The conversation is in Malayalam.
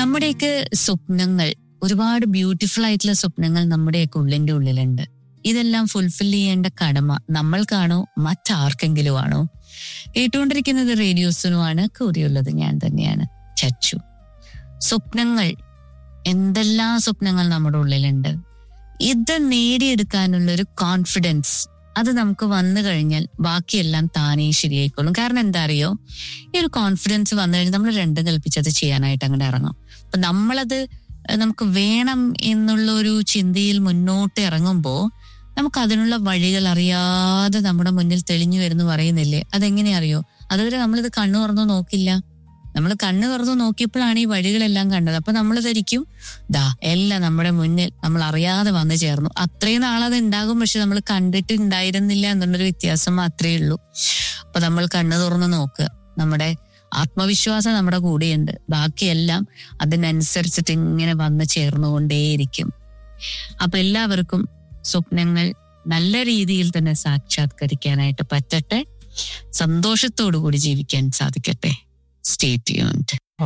നമ്മുടെയൊക്കെ സ്വപ്നങ്ങൾ ഒരുപാട് ബ്യൂട്ടിഫുൾ ആയിട്ടുള്ള സ്വപ്നങ്ങൾ നമ്മുടെയൊക്കെ ഉള്ളിന്റെ ഉള്ളിലുണ്ട് ഇതെല്ലാം ഫുൾഫിൽ ചെയ്യേണ്ട കടമ നമ്മൾക്കാണോ മറ്റാർക്കെങ്കിലും ആണോ കേട്ടുകൊണ്ടിരിക്കുന്നത് റേഡിയോസിനുമാണ് കൂടിയുള്ളത് ഞാൻ തന്നെയാണ് ചച്ചു സ്വപ്നങ്ങൾ എന്തെല്ലാം സ്വപ്നങ്ങൾ നമ്മുടെ ഉള്ളിലുണ്ട് ഇത് നേടിയെടുക്കാനുള്ള ഒരു കോൺഫിഡൻസ് അത് നമുക്ക് വന്നു കഴിഞ്ഞാൽ ബാക്കിയെല്ലാം താനേ ശരിയായിക്കോളും കാരണം എന്താ അറിയോ ഈ ഒരു കോൺഫിഡൻസ് വന്നു കഴിഞ്ഞാൽ നമ്മൾ രണ്ടും കൽപ്പിച്ചത് ചെയ്യാനായിട്ട് അങ്ങനെ ഇറങ്ങും അപ്പൊ നമ്മളത് ഏഹ്, നമുക്ക് വേണം എന്നുള്ള ഒരു ചിന്തയിൽ മുന്നോട്ട് ഇറങ്ങുമ്പോൾ നമുക്ക് അതിനുള്ള വഴികൾ അറിയാതെ നമ്മുടെ മുന്നിൽ തെളിഞ്ഞു വരുന്നു പറയുന്നില്ലേ അതെങ്ങനെ അറിയോ അതുവരെ നമ്മളിത് കണ്ണു തുറന്നു നോക്കില്ല നമ്മൾ കണ്ണു തുറന്നു നോക്കിയപ്പോഴാണ് ഈ വഴികളെല്ലാം കണ്ടത് അപ്പൊ നമ്മൾ ധരിക്കും ദാ എല്ലാം നമ്മുടെ മുന്നിൽ നമ്മൾ അറിയാതെ വന്നു ചേർന്നു അത്രയും നാളത് ഉണ്ടാകും പക്ഷെ നമ്മൾ കണ്ടിട്ടുണ്ടായിരുന്നില്ല എന്നുള്ളൊരു വ്യത്യാസം മാത്രമേ ഉള്ളൂ അപ്പൊ നമ്മൾ കണ്ണു തുറന്ന് നോക്കുക നമ്മുടെ ആത്മവിശ്വാസം നമ്മുടെ കൂടെയുണ്ട് ബാക്കിയെല്ലാം അതിനനുസരിച്ചിട്ട് ഇങ്ങനെ വന്ന് ചേർന്നുകൊണ്ടേയിരിക്കും അപ്പൊ എല്ലാവർക്കും സ്വപ്നങ്ങൾ നല്ല രീതിയിൽ തന്നെ സാക്ഷാത്കരിക്കാനായിട്ട് പറ്റട്ടെ സന്തോഷത്തോടു കൂടി ജീവിക്കാൻ സാധിക്കട്ടെ സ്റ്റേ ട്യൂൺഡ്